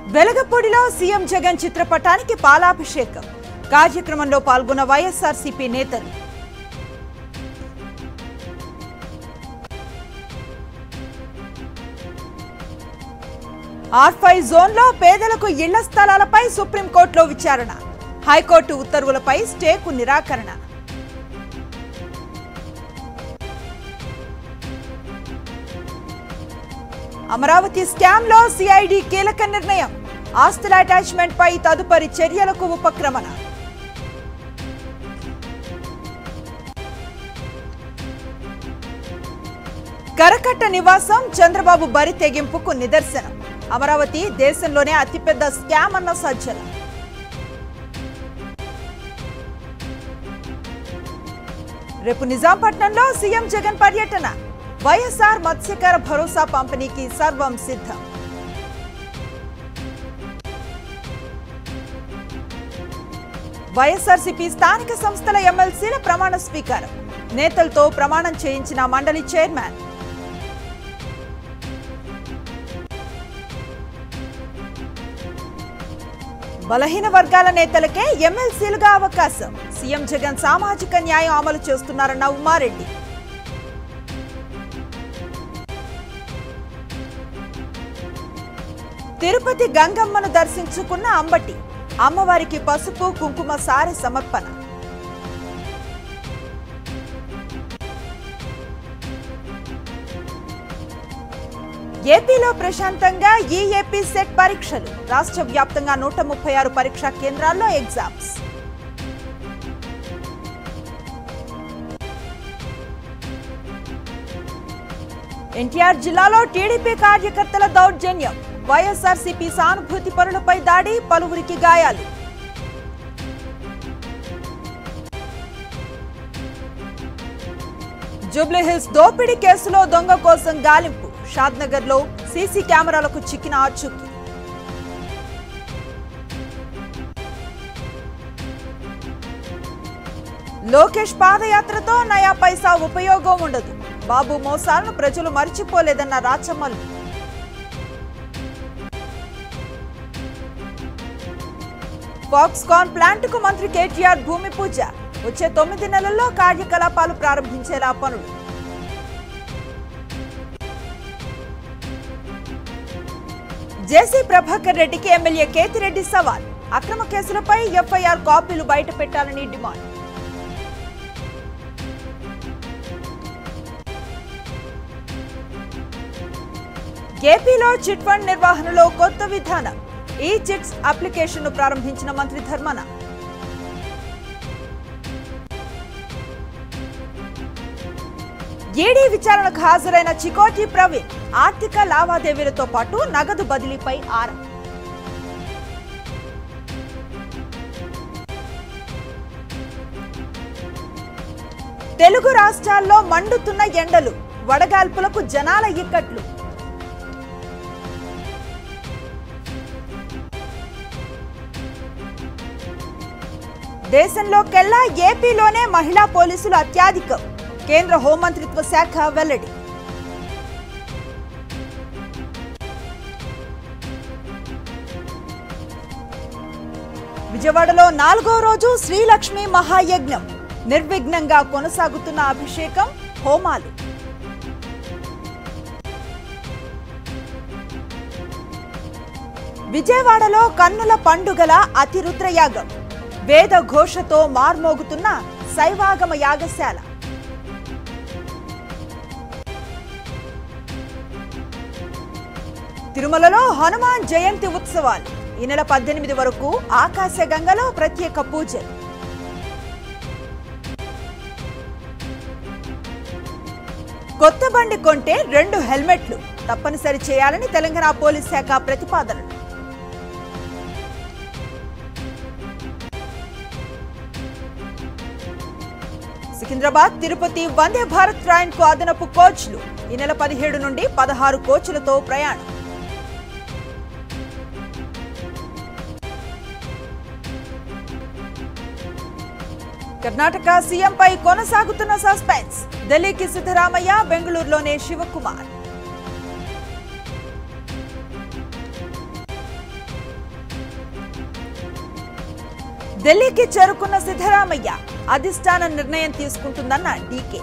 వెలగపూడిలో CM Jagan చిత్రపటానికి పాలాభిషేకం కార్యక్రమంలో పాల్గొన్న వైఎస్ఆర్సీపీ నేతలు ఆర్ ఫైవ్ జోన్లో పేదలకు ఇళ్ల స్థలాలపై సుప్రీంకోర్టులో విచారణ హైకోర్టు ఉత్తర్వులపై స్టేకు నిరాకరణ అమరావతి స్కామ్ లో సిఐడి కీలక నిర్ణయం ఆస్తుల అటాచ్మెంట్ పై తదుపరి చర్యలకు ఉపక్రమణ కరకట్ట నివాసం చంద్రబాబు బరి తెగింపుకు నిదర్శనం అమరావతి దేశంలోనే అతిపెద్ద స్కామ్ అన్న సజ్జల రేపు నిజాంపట్నంలో సీఎం జగన్ పర్యటన వైఎస్ఆర్ మత్స్యకార భరోసా పంపిణీకి సర్వం సిద్ధం వైఎస్ఆర్సీపీ స్థానిక సంస్థల ఎమ్మెల్సీల ప్రమాణ స్వీకారం నేతలతో ప్రమాణం చేయించిన మండలి చైర్మన్ బలహీన వర్గాల నేతలకే ఎమ్మెల్సీలుగా అవకాశం సీఎం జగన్ సామాజిక న్యాయం అమలు చేస్తున్నారన్న ఉమారెడ్డి తిరుపతి గంగమ్మను దర్శించుకున్న అంబటి అమ్మవారికి పసుపు కుంకుమ సారె సమర్పణ ఏపీలో ప్రశాంతంగా ఈఏపీ సెట్ పరీక్షలు రాష్ట్ర వ్యాప్తంగా నూట ముప్పై ఆరు పరీక్షా కేంద్రాల్లో ఎగ్జామ్స్ ఎన్టీఆర్ జిల్లాలో టీడీపీ కార్యకర్తల దౌర్జన్యం వైఎస్ఆర్సీపీ సానుభూతి పరులపై దాడి పలువురికి గాయాలు జూబ్లీహిల్స్ దోపిడీ కేసులో దొంగ కోసం గాలింపు షాద్నగర్ లో సీసీ కెమెరాలకు చిక్కిన ఆచూకీ లోకేష్ పాదయాత్రతో నయా పైసా ఉపయోగం ఉండదు బాబు మోసాలను ప్రజలు మర్చిపోలేదన్న రాచమల్లు ఫాక్స్కాన్ ప్లాంట్ కు మంత్రి కేటీఆర్ భూమి పూజ వచ్చే తొమ్మిది నెలల్లో కార్యకలాపాలు ప్రారంభించేలా పనులు జేసీ ప్రభాకర్ రెడ్డికి ఎమ్మెల్యే కేతిరెడ్డి సవాల్ అక్రమ కేసులపై ఎఫ్ఐఆర్ కాపీలు బయట పెట్టాలని డిమాండ్ ఏపీలో చిట్ ఫండ్ నిర్వహణలో కొత్త విధానం ఈ చిట్స్ అప్లికేషన్ ను ప్రారంభించిన మంత్రి ధర్మన ఈడీ విచారణకు హాజరైన చికోటి ప్రవీణ్ ఆర్థిక లావాదేవీలతో పాటు నగదు బదిలీపై ఆరా తెలుగు రాష్ట్రాల్లో మండుతున్న ఎండలు వడగాల్పులకు జనాల ఇక్కట్లు దేశంలోకెల్లా ఏపీలోనే మహిళా పోలీసులు అత్యధికం కేంద్ర హోంమంత్రిత్వ శాఖ వెల్లడి విజయవాడలో నాలుగో రోజు శ్రీలక్ష్మి మహాయజ్ఞం నిర్విఘ్నంగా కొనసాగుతున్న అభిషేకం హోమాలు విజయవాడలో కన్నుల పండుగల అతిరుద్రయాగం వేద ఘోషతో మార్మోగుతున్న శైవాగమ యాగశాల తిరుమలలో హనుమాన్ జయంతి ఉత్సవాలు ఈ నెల పద్దెనిమిది వరకు ఆకాశగంగలో ప్రత్యేక పూజలు కొత్త బండి కొంటే రెండు హెల్మెట్లు తప్పనిసరి చేయాలని తెలంగాణ పోలీస్ శాఖ ప్రతిపాదనలు సికింద్రాబాద్ తిరుపతి వందే భారత్ ట్రైన్ కు అదనపు కోచ్లు ఈ నెల పదిహేడు నుండి పదహారు కోచ్లతో ప్రయాణం కర్ణాటక సీఎంపై కొనసాగుతున్న సస్పెన్స్ ఢిల్లీకి సిద్ధరామయ్య బెంగళూరులోనే శివకుమార్ ఢిల్లీకి చేరుకున్న సిద్ధరామయ్య అధిష్టానం నిర్ణయం తీసుకుంటుందన్న డీకే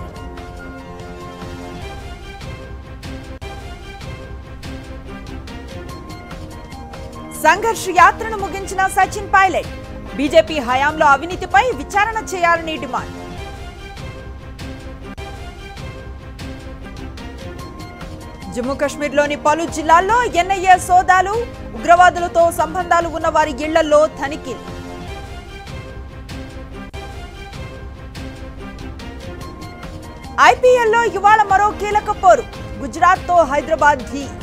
సంఘర్ష్ యాత్రను ముగించిన సచిన్ పైలట్ బీజేపీ హయాంలో అవినీతిపై విచారణ చేయాలని డిమాండ్ జమ్మూ కాశ్మీర్లోని పలు జిల్లాల్లో ఎన్ఐఏ సోదాలు ఉగ్రవాదులతో సంబంధాలు ఉన్న వారి ఇళ్లలో తనిఖీలు ఐపీఎల్లో ఇవాళ మరో కీలక పోరు గుజరాత్తో హైదరాబాద్ ఢీ